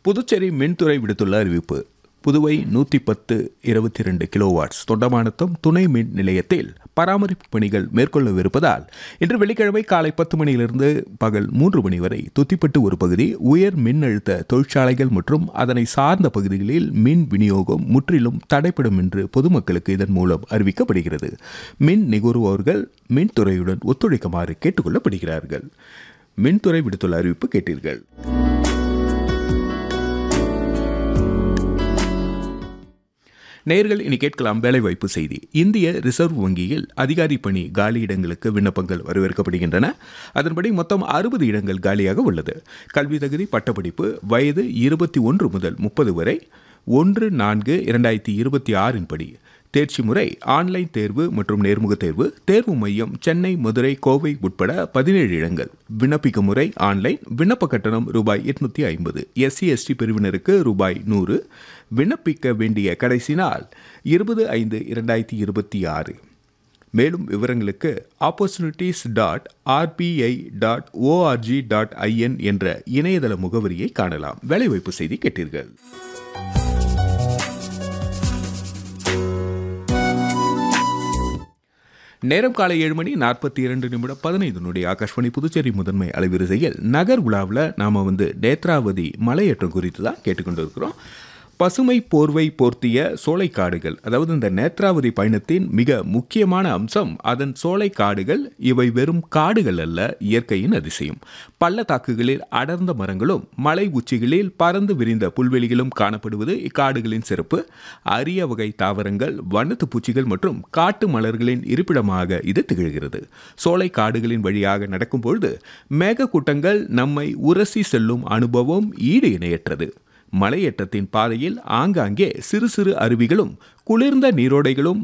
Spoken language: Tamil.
புதுச்சேரி மின்துறை விடுத்துள்ள அறிவிப்பு புதுவை நூற்றி பத்து இருபத்தி ரெண்டு கிலோவாட்ஸ் தொண்டமானத்தம் துணை மின் நிலையத்தில் பராமரிப்பு பணிகள் மேற்கொள்ளவிருப்பதால் இன்று வெள்ளிக்கிழமை காலை பத்து மணியிலிருந்து பகல் மூன்று மணி வரை துத்திப்பட்டு ஒரு பகுதி உயர் மின்னழுத்த தொழிற்சாலைகள் மற்றும் அதனை சார்ந்த பகுதிகளில் மின் விநியோகம் முற்றிலும் தடைப்படும் என்று பொதுமக்களுக்கு இதன் மூலம் அறிவிக்கப்படுகிறது மின் நுகர்வோர்கள் மின்துறையுடன் ஒத்துழைக்குமாறு கேட்டுக்கொள்ளப்படுகிறார்கள் மின்துறை விடுத்துள்ள அறிவிப்பு கேட்டீர்கள் நேர்கள் இனி கேட்கலாம் வேலைவாய்ப்பு செய்தி இந்திய ரிசர்வ் வங்கியில் அதிகாரி பணி காலி இடங்களுக்கு விண்ணப்பங்கள் வரவேற்கப்படுகின்றன அதன்படி மொத்தம் அறுபது இடங்கள் காலியாக உள்ளது கல்வி தகுதி பட்டப்படிப்பு வயது இருபத்தி ஒன்று முதல் முப்பது வரை ஒன்று நான்கு இரண்டாயிரத்தி இருபத்தி ஆறின் படி தேர்ச்சி முறை ஆன்லைன் தேர்வு மற்றும் நேர்முக தேர்வு தேர்வு மையம் சென்னை மதுரை கோவை உட்பட பதினேழு இடங்கள் விண்ணப்பிக்க முறை ஆன்லைன் விண்ணப்ப கட்டணம் ரூபாய் எட்நூத்தி ஐம்பது எஸ்சி எஸ்டி பிரிவினருக்கு ரூபாய் நூறு விண்ணப்பிக்க வேண்டிய கடைசி நாள் இருபது ஐந்து இரண்டாயிரத்தி இருபத்தி ஆறு மேலும் விவரங்களுக்கு opportunities dot RBI dot ORG dot IN என்ற இணையதள முகவரியை காணலாம் வேலைவாய்ப்பு செய்தி கேட்டீர்கள் நேரம் காலை ஏழு மணி நாற்பத்தி இரண்டு நிமிடம் பதினைந்து நொடி ஆகாஷ்வாணி புதுச்சேரி முதன்மை அலைவரிசையில் நகர் விழாவில் நாம் வந்து நேத்ராவதி மலையேற்றம் குறித்து தான் கேட்டுக்கொண்டு இருக்கிறோம் பசுமை போர்வை போர்த்திய சோலைக்காடுகள் அதாவது இந்த நேத்ராவதி பயணத்தின் மிக முக்கியமான அம்சம் அதன் சோலைக்காடுகள் இவை வெறும் காடுகள் அல்ல இயற்கையின் அதிசயம் பள்ளத்தாக்குகளில் அடர்ந்த மரங்களும் மலை உச்சிகளில் பறந்து விரிந்த புல்வெளிகளும் காணப்படுவது இக்காடுகளின் சிறப்பு அரிய வகை தாவரங்கள் வண்ணத்து பூச்சிகள் மற்றும் காட்டு மலர்களின் இருப்பிடமாக இது திகழ்கிறது சோலை காடுகளின் வழியாக நடக்கும் பொழுது மேகக்கூட்டங்கள் நம்மை உரசி செல்லும் அனுபவம் ஈடு இணையற்றது மலையேற்றத்தின் பாதையில் ஆங்காங்கே சிறு சிறு அருவிகளும் குளிர்ந்த நீரோடைகளும்